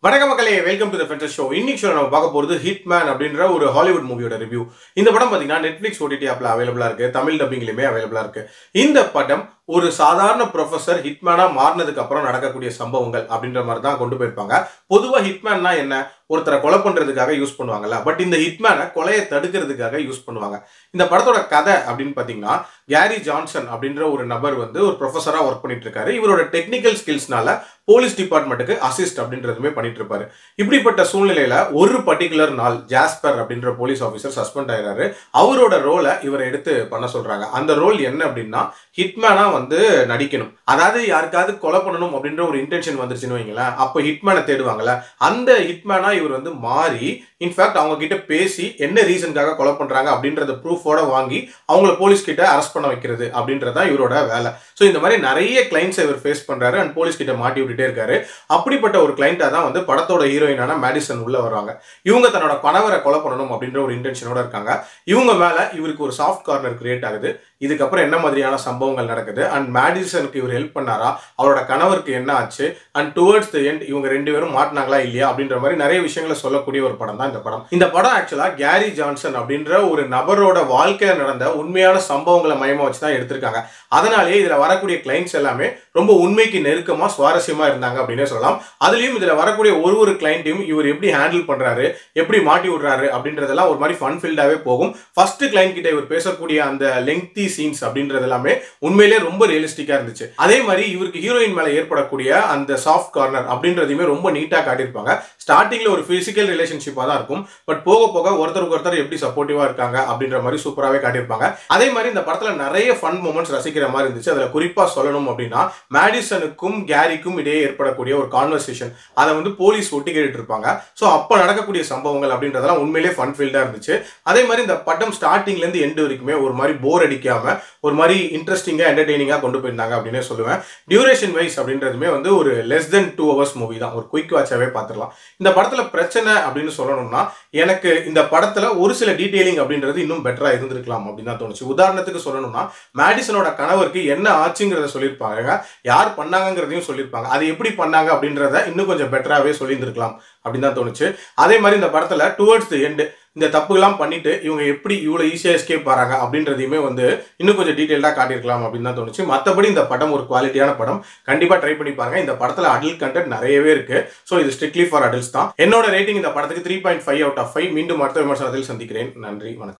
வணக்க மக்களே welcome to the ஃபென்டஸ் ஷோ இன்னைக்கு ஷோ நம்ம பார்க்க போகிறது ஹிட்மேன் அப்படின்ற ஒரு ஹாலிவுட் மூவியோட ரிவ்யூ இந்த படம் பார்த்தீங்கன்னா நெட்ஃப்ளிக்ஸ் ஓடிடி ஆப்ல அவைலபிளா இருக்கு தமிழ் டப்பிங்லையுமே அவைலபிளா இருக்கு இந்த படம் ஒரு சாதாரண ப்ரொஃபசர் ஹிட்மேனா மாறினதுக்கு அப்புறம் நடக்கக்கூடிய சம்பவங்கள் அப்படின்ற மாதிரி தான் கொண்டு போயிருப்பாங்க பொதுவா ஹிட்மேன்னா என்ன ஒருத்தரை கொலை பண்றதுக்காக யூஸ் பண்ணுவாங்கல்ல பட் இந்த ஹிட்மேனை கொலையை தடுக்கிறதுக்காக யூஸ் பண்ணுவாங்க இந்த படத்தோட கதை அப்படின்னு பார்த்தீங்கன்னா கேரி ஜான்சன் அப்படின்ற ஒரு நபர் வந்து ஒரு ப்ரொஃபஸரா ஒர்க் பண்ணிட்டு இருக்காரு இவரோட டெக்னிக்கல் ஸ்கில்ஸ்னால போலீஸ் டிபார்ட்மெண்ட்டுக்கு அசிஸ்ட் அப்படின்றதுமே பண்ணிட்டு இருப்பாரு இப்படிப்பட்ட சூழ்நிலையில ஒரு பர்டிகுலர் நாள் ஜாஸ்பர் அப்படின்ற போலீஸ் ஆஃபீஸர் சஸ்பெண்ட் ஆயிடுறாரு அவரோட ரோலை இவரை எடுத்து பண்ண சொல்றாங்க அந்த ரோல் என்ன அப்படின்னா ஹிட்மேனா வந்து நடிக்கணும் அதாவது யாருக்காவது கொலை பண்ணணும் அப்படின்ற ஒரு இன்டென்ஷன் வந்துருச்சுன்னு வைங்களேன் அப்போ ஹிட்மேனை தேடுவாங்கல்ல அந்த ஹிட்மேனா இவர் வந்து மாறி இன்ஃபேக்ட் அவங்க கிட்ட பேசி என்ன ரீசனுக்காக கொலை பண்றாங்க அப்படின்றத ப்ரூஃபோட வாங்கி அவங்கள போலீஸ் கிட்ட அரெஸ்ட் பண்ண வைக்கிறது அப்படின்றதான் இவரோட வேலை ஸோ இந்த மாதிரி நிறைய கிளைண்ட்ஸ் இவர் ஃபேஸ் பண்றாரு அண்ட் போலீஸ் கிட்ட மாட்டி விட்டுட்டே இருக்காரு அப்படிப்பட்ட ஒரு கிளைண்டா தான் வந்து படத்தோட ஹீரோயினான மேடிசன் உள்ள வருவாங்க இவங்க தன்னோட கணவரை கொலை பண்ணணும் அப்படின்ற ஒரு இன்டென்ஷனோட இருக்காங்க இவங்க மேல இவருக்கு ஒரு சாஃப்ட் கார்னர் கிரியேட் ஆகுது இதுக்கப்புறம் என்ன மாதிரியான சம்பவங்கள் நடக்குது அண்ட் மேடிசனுக்கு இவர் ஹெல்ப் பண்ணாரா அவரோட கணவருக்கு என்ன ஆச்சு அண்ட் டுவர்ட்ஸ் த எண்ட் இவங்க ரெண்டு பேரும் மாட்டினாங்களா இல்லையா அப்படின்ற மாதிரி நிறைய விஷயங்களை சொல்லக்கூடிய ஒரு படம் தான் இந்த படம் இந்த படம் ஆக்சுவலா கேரி ஜான்சன் அப்படின்ற ஒரு நபரோட வாழ்க்கையில நடந்த உண்மையான சம்பவங்களை மையமா வச்சு தான் எடுத்திருக்காங்க அதனாலேயே இதுல வரக்கூடிய கிளைண்ட்ஸ் எல்லாமே ரொம்ப உண்மைக்கு நெருக்கமா சுவாரஸ்யமா இருந்தாங்க அப்படின்னே சொல்லலாம் அதுலயும் இதுல வரக்கூடிய ஒரு ஒரு கிளைண்ட்டையும் இவர் எப்படி ஹேண்டில் பண்றாரு எப்படி மாட்டி விடுறாரு அப்படின்றதெல்லாம் ஒரு மாதிரி ஃபன் ஃபீல்டாவே போகும் ஃபர்ஸ்ட் கிளைண்ட் கிட்ட இவர் பேசக்கூடிய அந்த லெங்தி சீன்ஸ் அப்படின்றது எல்லாமே உண்மையிலே ரொம்ப ரியலிஸ்டிக்கா இருந்துச்சு அதே மாதிரி இவருக்கு ஹீரோயின் மேல ஏற்படக்கூடிய அந்த சாஃப்ட் கார்னர் அப்படின்றதையுமே ரொம்ப நீட்டா காட்டியிருப்பாங்க ஸ்டார்டிங்ல ஒரு பிசிக்கல் ரிலேஷன்ஷிப்பா தான் இருக்கும் பட் போக போக ஒருத்தருக்கு ஒருத்தர் எப்படி சப்போர்ட்டிவா இருக்காங்க அப்படின்ற மாதிரி சூப்பராகவே காட்டியிருப்பாங்க அதே மாதிரி இந்த படத்துல நிறைய ஃபன் மூமெண்ட்ஸ் ரசிக்கிற மாதிரி இருந்துச்சு அதுல குறிப்பா சொல்லணும் அப்படின்னா மேடிசனுக்கும் கேரிக்கும் இடையே ஏற்படக்கூடிய ஒரு கான்வர்சேஷன் அதை வந்து போலீஸ் ஒட்டி கேட்டுட்டு இருப்பாங்க ஸோ அப்போ நடக்கக்கூடிய சம்பவங்கள் அப்படின்றதெல்லாம் உண்மையிலே ஃபன் ஃபீல்டா இருந்துச்சு அதே மாதிரி இந்த படம் ஸ்டார்டிங்ல இருந்து எண்டு வரைக்குமே ஒரு மாதிரி போர் அடிக்காம ஒரு மாதிரி இன்ட்ரெஸ்டிங்கா என்டர்டெய்னிங்கா கொண்டு போயிருந்தாங்க அப்படின்னே சொல்லுவேன் டியூரேஷன் வைஸ் அப்படின்றதுமே வந்து ஒரு less than two hours movie தான் ஒரு குயிக் வாட்சாவே பார்த்துடலாம் இந்த படத்துல பிரச்சனை அப்படின்னு சொல்லணும்னா எனக்கு இந்த படத்துல ஒரு சில டீடைலிங் அப்படின்றது இன்னும் பெட்டரா இருந்திருக்கலாம் அப்படின்னு தான் தோணுச்சு உதாரணத்துக்கு சொல்லணும்னா மேடிசனோட கணவருக்கு என்ன ஆச்சுங்கிறத சொல்லியிருப்பாங்க யார் பண்ணாங்கங்கிறதையும் சொல்லியிருப்பாங்க அது எப்படி பண்ணாங்க அப்படின்றத இன்னும் கொஞ்சம் பெட்டராகவே சொல்லியிருந்திருக்கலாம் அப்படின்னு தான் தோணுச்சு அதே மாதிரி இந்த படத்துல டுவர்ட்ஸ் தி எண்டு இந்த தப்புகள்லாம் பண்ணிட்டு இவங்க எப்படி இவ்வளோ ஈஸியாக எஸ்கேப் ஆறாங்க அப்படின்றதையுமே வந்து இன்னும் கொஞ்சம் டீட்டெயிலாக காட்டியிருக்கலாம் அப்படின்னு தான் தோணுச்சு மற்றபடி இந்த படம் ஒரு குவாலிட்டியான படம் கண்டிப்பாக ட்ரை பண்ணி பாருங்க இந்த படத்தில் அடல்ட் கண்டென்ட் நிறையவே இருக்கு ஸோ இது ஸ்ட்ரிக்ட்லி ஃபார் அடல்ட்ஸ் தான் என்னோட ரேட்டிங் இந்த படத்துக்கு three point five out of five மீண்டும் அடுத்த விமர்சனத்தில் சந்திக்கிறேன் நன்றி வணக்கம்